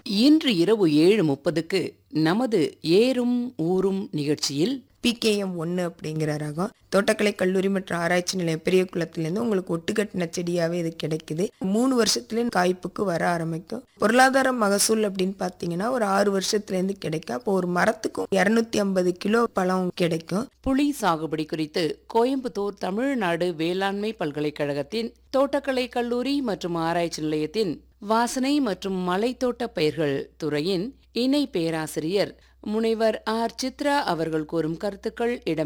இன்று இரவு ஏழு முப்பதுக்கு நமது ஏறும் ஊரும் நிகழ்ச்சியில் பிகேஎம் ஒன்று அப்படிங்கிற ரகம் தோட்டக்கலை கல்லூரி மற்றும் ஆராய்ச்சி நிலையம் பெரிய குளத்துலேருந்து உங்களுக்கு ஒட்டுக்கட்டின செடியாகவே இது கிடைக்குது மூணு வருஷத்துலேயும் காய்ப்புக்கு வர ஆரம்பிக்கும் பொருளாதார மகசூல் அப்படின்னு பார்த்தீங்கன்னா ஒரு ஆறு வருஷத்துலேருந்து கிடைக்கும் அப்போ ஒரு மரத்துக்கும் இரநூத்தி ஐம்பது கிலோ பழம் கிடைக்கும் புளி சாகுபடி குறித்து கோயம்புத்தூர் தமிழ்நாடு வேளாண்மை பல்கலைக்கழகத்தின் தோட்டக்கலை கல்லூரி மற்றும் ஆராய்ச்சி நிலையத்தின் வாசனை மற்றும் மலைத்தோட்ட பயிர்கள் துறையின் இணை பேராசிரியர் முனைவர் ஆர் சித்ரா அவர்கள் கூறும் கருத்துக்கள் இடம்